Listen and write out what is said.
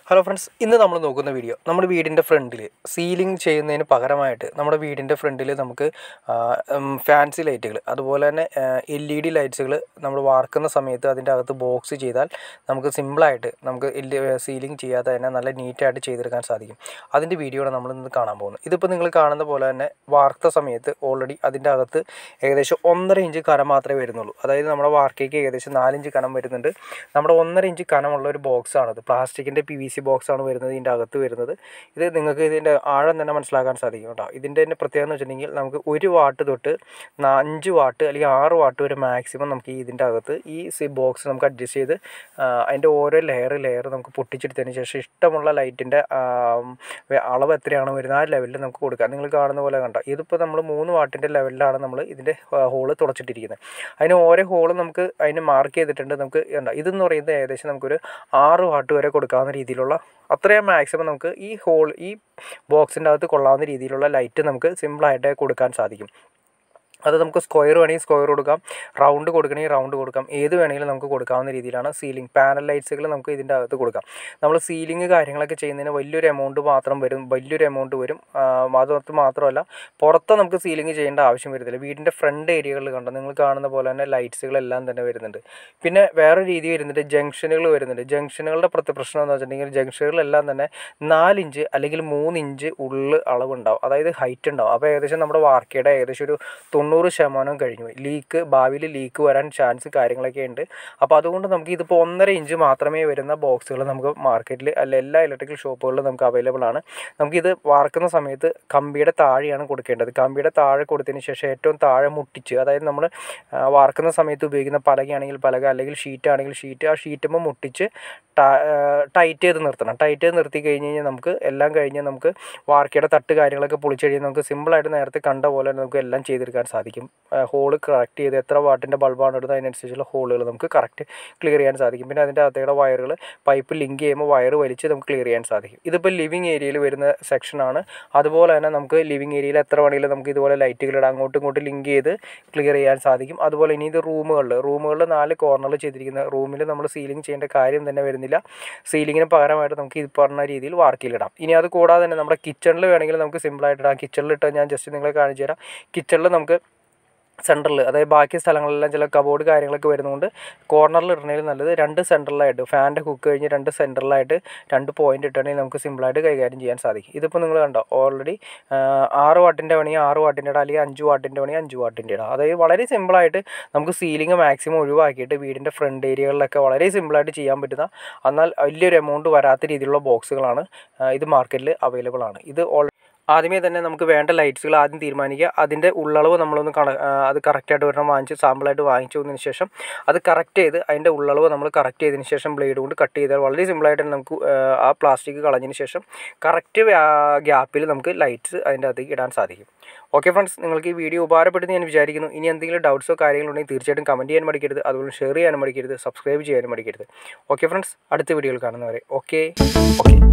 hello friends ഇന്ന് നമ്മൾ നോക്കുന്ന വീഡിയോ നമ്മുടെ വീടിൻ്റെ ഫ്രണ്ടിൽ സീലിംഗ് ചെയ്യുന്നതിന് പകരമായിട്ട് നമ്മുടെ വീടിൻ്റെ ഫ്രണ്ടിൽ നമുക്ക് ഫാൻസി ലൈറ്റുകൾ അതുപോലെ തന്നെ എൽ ഇ ഡി ലൈറ്റ്സുകൾ നമ്മൾ വാർക്കുന്ന സമയത്ത് അതിൻ്റെ അകത്ത് ബോക്സ് ചെയ്താൽ നമുക്ക് സിമ്പിളായിട്ട് നമുക്ക് സീലിംഗ് ചെയ്യാതെ തന്നെ നല്ല നീറ്റായിട്ട് ചെയ്തെടുക്കാൻ സാധിക്കും അതിൻ്റെ വീഡിയോ ആണ് നമ്മൾ ഇന്ന് കാണാൻ പോകുന്നത് ഇതിപ്പോൾ നിങ്ങൾ കാണുന്ന പോലെ തന്നെ വാർത്ത സമയത്ത് ഓൾറെഡി അതിൻ്റെ അകത്ത് ഏകദേശം ഒന്നര ഇഞ്ച് കനം മാത്രമേ വരുന്നുള്ളൂ അതായത് നമ്മുടെ വാർക്കയ്ക്ക് ഏകദേശം നാലിഞ്ച് കനം വരുന്നുണ്ട് നമ്മുടെ ഒന്നര ഇഞ്ച് കനമുള്ള ഒരു ബോക്സ് ആണത് പ്ലാസ്റ്റിക്കിൻ്റെ പി വി സി ബോക്സ് ആണ് വരുന്നത് ഇതിൻ്റെ അകത്ത് വരുന്നത് ഇത് നിങ്ങൾക്ക് ഇതിൻ്റെ ആഴം തന്നെ മനസ്സിലാക്കാൻ സാധിക്കും കേട്ടോ ഇതിൻ്റെ തന്നെ പ്രത്യേകത എന്ന് വെച്ചിട്ടുണ്ടെങ്കിൽ നമുക്ക് ഒരു വാട്ട് തൊട്ട് നാ- അഞ്ച് വാട്ട് അല്ലെങ്കിൽ ആറ് വാട്ട് വരെ മാക്സിമം നമുക്ക് ഈ ഇതിൻ്റെ അകത്ത് ഈ സി ബോക്സ് നമുക്ക് അഡ്ജസ്റ്റ് ചെയ്ത് ആ, അതിൻ്റെ ഓരോ ലെയർ ലെയർ നമുക്ക് പൊട്ടിച്ചെടുത്തതിന് ശേഷം ഇഷ്ടമുള്ള ലൈറ്റിൻ്റെ അളവ് എത്രയാണ് വരുന്നത് ആ ലെവലിൽ നമുക്ക് കൊടുക്കാം നിങ്ങൾ കാണുന്ന പോലെ കണ്ടോ ഇതിപ്പോൾ നമ്മൾ മൂന്ന് വാട്ടിൻ്റെ ലെവലിലാണ് നമ്മൾ ഇതിൻ്റെ ഹോള് തുളച്ചിട്ടിരിക്കുന്നത് അതിന് ഓരോ ഹോളും നമുക്ക് അതിന് മാർക്ക് ചെയ്തിട്ടുണ്ട് നമുക്ക് എന്താ ഇതെന്ന് പറയുന്നത് ഏകദേശം നമുക്കൊരു ആറ് വാട്ട് വരെ കൊടുക്കാവുന്ന രീതിയിലുള്ള അത്രയും മാക്സിമം നമുക്ക് ഈ ഹോൾ ഈ ബോക്സിൻ്റെ അകത്ത് കൊള്ളാവുന്ന രീതിയിലുള്ള ലൈറ്റ് നമുക്ക് സിമ്പിളായിട്ട് കൊടുക്കാൻ സാധിക്കും അത് നമുക്ക് സ്ക്വയർ വേണമെങ്കിൽ സ്ക്വയർ കൊടുക്കാം റൗണ്ട് കൊടുക്കണമെങ്കിൽ റൗണ്ട് കൊടുക്കാം ഏത് വേണമെങ്കിലും നമുക്ക് കൊടുക്കാവുന്ന രീതിയിലാണ് സീലിംഗ് പാനൽ ലൈറ്റ്സുകൾ നമുക്ക് ഇതിൻ്റെ അകത്ത് കൊടുക്കാം നമ്മൾ സീലിംഗ് കാര്യങ്ങളൊക്കെ ചെയ്യുന്നതിന് വലിയൊരു എമൗണ്ട് മാത്രം വരും വലിയൊരു എമൗണ്ട് വരും ആ, അത് മാത്രമല്ല പുറത്ത് നമുക്ക് സീലിംഗ് ചെയ്യേണ്ട ആവശ്യം വരുന്നില്ല വീടിൻ്റെ ഫ്രണ്ട് ഏരിയകളിൽ കണ്ടോ നിങ്ങൾ കാണുന്ന പോലെ തന്നെ ലൈറ്റ്സുകളെല്ലാം തന്നെ വരുന്നുണ്ട് പിന്നെ വേറെ രീതി വരുന്നുണ്ട് ജംഗ്ഷനുകൾ വരുന്നുണ്ട് ജംഗ്ഷനുകളുടെ പ്രത്യേക പ്രശ്നം എന്ന് വെച്ചിട്ടുണ്ടെങ്കിൽ ജംഗ്ഷനുകളെല്ലാം തന്നെ നാലിഞ്ച് അല്ലെങ്കിൽ മൂന്ന് ഇഞ്ച് ഉള്ളിൽ അളവുണ്ടാവും അതായത് ഹൈറ്റ് ഉണ്ടാവും അപ്പോൾ ഏകദേശം നമ്മുടെ വാർക്കയുടെ ഏകദേശം ഒരു തൊണ്ണൂറ് ശതമാനം കഴിഞ്ഞു ലീക്ക് ഭാവിയിൽ ലീക്ക് വരാൻ ചാൻസ് കാര്യങ്ങളൊക്കെ ഉണ്ട് അപ്പോൾ അതുകൊണ്ട് നമുക്ക് ഇതിപ്പോൾ ഒന്നര ഇഞ്ച് മാത്രമേ വരുന്ന ബോക്സുകൾ നമുക്ക് മാർക്കറ്റിൽ അല്ല എല്ലാ ഇലക്ട്രിക്കൽ ഷോപ്പുകളിലും നമുക്ക് അവൈലബിൾ ആണ് നമുക്കിത് വാർക്കുന്ന സമയത്ത് കമ്പിയുടെ താഴെയാണ് കൊടുക്കേണ്ടത് കമ്പിയുടെ താഴെ കൊടുത്തതിന് ശേഷം ഏറ്റവും താഴെ മുട്ടിച്ച് അതായത് നമ്മൾ വാർക്കുന്ന സമയത്ത് ഉപയോഗിക്കുന്ന പലകയാണെങ്കിൽ പലക അല്ലെങ്കിൽ ഷീറ്റ് ആണെങ്കിൽ ഷീറ്റ് ആ ഷീറ്റുമ്പോൾ മുട്ടിച്ച് ടൈറ്റ് ചെയ്ത് നിർത്തണം ടൈറ്റ് ചെയ്ത് നിർത്തി കഴിഞ്ഞ് കഴിഞ്ഞാൽ നമുക്ക് എല്ലാം കഴിഞ്ഞ് നമുക്ക് വാർക്കയുടെ തട്ട് കാര്യങ്ങളൊക്കെ പൊളിച്ച് കഴിഞ്ഞാൽ നമുക്ക് സിമ്പിളായിട്ട് നേരത്തെ കണ്ട പോലെ നമുക്ക് എല്ലാം ചെയ്തെടുക്കാൻ സാധിക്കും ഹോള് കറക്റ്റ് ചെയ്ത് എത്ര വാട്ടിൻ്റെ ബൾബാണ് എടുത്തത് അതിനനുസരിച്ചുള്ള ഹോളുകൾ നമുക്ക് കറക്റ്റ് ക്ലിയർ ചെയ്യാൻ സാധിക്കും പിന്നെ അതിൻ്റെ അകത്തേടെ വയറുകൾ പൈപ്പ് ലിങ്ക് ചെയ്യുമ്പോൾ വയർ വലിച്ച് നമുക്ക് ക്ലിയർ ചെയ്യാൻ സാധിക്കും ഇതിപ്പോൾ ലിവിങ് ഏരിയയിൽ വരുന്ന സെക്ഷനാണ് അതുപോലെ തന്നെ നമുക്ക് ലിവിങ് ഏരിയയിൽ എത്ര വേണമെങ്കിലും നമുക്ക് ഇതുപോലെ ലൈറ്റുകൾ ഇടാം അങ്ങോട്ടും ഇങ്ങോട്ടും ലിങ്ക് ചെയ്ത് ക്ലിയർ ചെയ്യാൻ സാധിക്കും അതുപോലെ ഇനി ഇത് റൂമുകളിൽ റൂമുകളിൽ നാല് കോർണറിൽ ചെയ്തിരിക്കുന്ന റൂമിൽ നമ്മൾ സീലിംഗ് ചെയ്യേണ്ട കാര്യം തന്നെ വരുന്നില്ല സീലിങ്ങിന് പകരമായിട്ട് നമുക്ക് ഈ പറഞ്ഞ രീതിയിൽ വാർക്കിലിടാം ഇനി അത് കൂടാതെ തന്നെ നമ്മുടെ കിച്ചണിൽ വേണമെങ്കിൽ നമുക്ക് സിമ്പിളായിട്ട് ഇടാം കിച്ചണിൽ ഇട്ടാൽ ഞാൻ ജസ്റ്റ് നിങ്ങളെ കാണിച്ചു തരാം കിച്ചണിൽ നമുക്ക് സെൻറ്ററിൽ അതായത് ബാക്കി സ്ഥലങ്ങളിലെല്ലാം ചില കബോർഡ് കാര്യങ്ങളൊക്കെ വരുന്നതുകൊണ്ട് കോർണറിൽ ഇടണേൽ നല്ലത് രണ്ട് സെൻറ്ററിലായിട്ട് ഫാൻ്റെ ഹുക്ക് കഴിഞ്ഞ് രണ്ട് സെൻറ്ററിലായിട്ട് രണ്ട് പോയിന്റ് ഇട്ടുകയാണെങ്കിൽ നമുക്ക് സിമ്പിളായിട്ട് കൈകാര്യം ചെയ്യാൻ സാധിക്കും ഇതിപ്പോൾ നിങ്ങൾ കണ്ടോ ഓൾറെഡി ആറ് വാട്ടിൻ്റെ വേണമെങ്കിൽ ആറ് വാട്ടിൻ്റെ ഇടാം അല്ലെങ്കിൽ അഞ്ച് വാട്ടിൻ്റെ വേണമെങ്കിൽ അഞ്ച് വാട്ടിൻ്റെ ഇടാം അതായത് വളരെ സിമ്പിളായിട്ട് നമുക്ക് സീലിംഗ് മാക്സിമം ഒഴിവാക്കിയിട്ട് വീടിൻ്റെ ഫ്രണ്ട് ഏരിയകളിലൊക്കെ വളരെ സിമ്പിളായിട്ട് ചെയ്യാൻ പറ്റുന്ന എന്നാൽ വലിയൊരു എമൗണ്ട് വരാത്ത രീതിയിലുള്ള ബോക്സുകളാണ് ആ, ഇത് മാർക്കറ്റിൽ അവൈലബിൾ ആണ് ഇത് ഓൾ ആദ്യമേ തന്നെ നമുക്ക് വേണ്ട ലൈറ്റ്സുകൾ ആദ്യം തീരുമാനിക്കുക അതിൻ്റെ ഉള്ളളവ് നമ്മളൊന്ന് കണ ആ, അത് കറക്റ്റായിട്ട് ഒരെണ്ണം വാങ്ങിച്ച് സാമ്പിളായിട്ട് വാങ്ങിച്ചു വന്നതിന് ശേഷം അത് കറക്റ്റ് ചെയ്ത് അതിൻ്റെ ഉള്ളളവ് നമ്മൾ കറക്റ്റ് ചെയ്തതിന് ശേഷം ബ്ലേഡ് കൊണ്ട് കട്ട് ചെയ്താൽ വളരെ സിമ്പിളായിട്ട് തന്നെ നമുക്ക് ആ, ആ പ്ലാസ്റ്റിക് കളഞ്ഞതിന് ശേഷം കറക്റ്റ് ഗ്യാപ്പിൽ നമുക്ക് ലൈറ്റ്സ് അതിൻ്റെ അകത്തേക്ക് ഇടാൻ സാധിക്കും ഓക്കെ ഫ്രണ്ട്സ് നിങ്ങൾക്ക് ഈ വീഡിയോ ഉപകാരപ്പെടുന്നു ഞാൻ വിചാരിക്കുന്നു ഇനി എന്തെങ്കിലും ഡൗട്ട്സോ കാര്യങ്ങളോ ഉണ്ടെങ്കിൽ തീർച്ചയായിട്ടും കമൻറ്റ് ചെയ്യാൻ മടിക്കരുത് അതുപോലെ ഷെയർ ചെയ്യാനും മടിക്കരുത് സബ്സ്ക്രൈബ് ചെയ്യാനും മടിക്കരുത് ഓക്കെ ഫ്രണ്ട്സ് അടുത്ത വീഡിയോയിൽ കാണുന്നവരെ ഓക്കെ ഓക്കെ